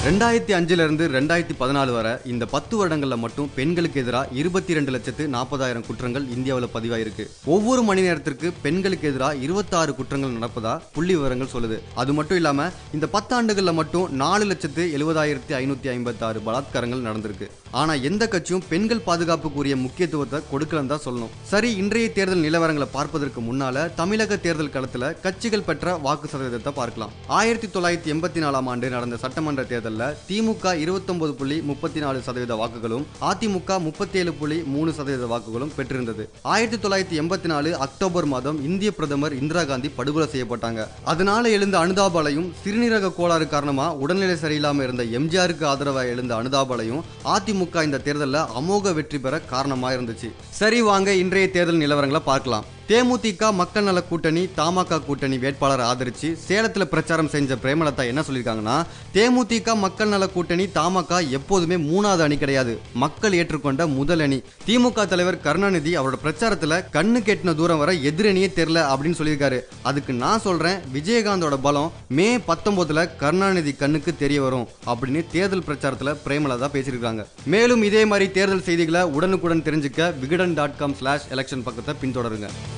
ரெண்டாயிரத்தி அஞ்சுல இருந்து ரெண்டாயிரத்தி பதினாலு வரை இந்த பத்து வருடங்கள்ல மட்டும் பெண்களுக்கு எதிராக இருபத்தி ரெண்டு லட்சத்து நாற்பதாயிரம் குற்றங்கள் இந்தியாவில் பதிவாயிருக்கு ஒவ்வொரு மணி நேரத்திற்கு பெண்களுக்கு எதிராக இருபத்தாறு குற்றங்கள் நடப்பதா புள்ளி விவரங்கள் சொல்லுது அது மட்டும் இல்லாம இந்த பத்தாண்டுகள்ல மட்டும் நாலு லட்சத்து எழுபதாயிரத்தி ஐநூத்தி ஐம்பத்தி ஆறு பலாத்காரங்கள் நடந்திருக்கு ஆனா எந்த கட்சியும் பெண்கள் பாதுகாப்புக்குரிய முக்கியத்துவத்தை கொடுக்கலன்னு தான் சொல்லணும் சரி இன்றைய தேர்தல் நிலவரங்களை பார்ப்பதற்கு முன்னால தமிழக தேர்தல் களத்துல கட்சிகள் பெற்ற வாக்கு சதவீதத்தை பார்க்கலாம் ஆயிரத்தி தொள்ளாயிரத்தி எண்பத்தி நாலாம் ஆண்டு நடந்த சட்டமன்ற தேர்தலில் திமுக இருபத்தொன்பது புள்ளி முப்பத்தி நாலு சதவீத வாக்குகளும் அதிமுக முப்பத்தி ஏழு புள்ளி மூணு சதவீத வாக்குகளும் பெற்றிருந்தது ஆயிரத்தி தொள்ளாயிரத்தி எண்பத்தி நாலு அக்டோபர் மாதம் இந்திய பிரதமர் இந்திரா காந்தி படுகொலை செய்யப்பட்டாங்க அதனால எழுந்த அனுதாபலையும் சிறுநீரக கோளாறு காரணமா உடல்நிலை சரியில்லாம இருந்த எம்ஜிஆருக்கு ஆதரவாக எழுந்த அனுதாபலையும் அதிமுக இந்த தேர்தலில் அமோக வெற்றி பெற காரணமா இருந்துச்சு சரி வாங்க இன்றைய தேர்தல் நிலவரங்களை பார்க்கலாம் தேமுதிக மக்கள் நல கூட்டணி தமாக கூட்டணி வேட்பாளரை ஆதரிச்சு சேலத்துல பிரச்சாரம் செஞ்ச பிரேமலதா என்ன சொல்லியிருக்காங்கன்னா தேமுதிக மக்கள் நல கூட்டணி தமாக எப்போதுமே மூணாவது அணி கிடையாது மக்கள் ஏற்றுக்கொண்ட முதல் அணி திமுக தலைவர் கருணாநிதி அவரோட பிரச்சாரத்துல கண்ணு கெட்டின தூரம் வர எதிரணியே தெரியல அப்படின்னு சொல்லியிருக்காரு அதுக்கு நான் சொல்றேன் விஜயகாந்தோட பலம் மே பத்தொன்பதுல கருணாநிதி கண்ணுக்கு தெரிய வரும் அப்படின்னு தேர்தல் பிரச்சாரத்துல பிரேமலதா பேசியிருக்காங்க மேலும் இதே மாதிரி தேர்தல் செய்திகளை உடனுக்குடன் தெரிஞ்சுக்க Vikatan dot com slash election பக்கத்தை பின்தொடருங்க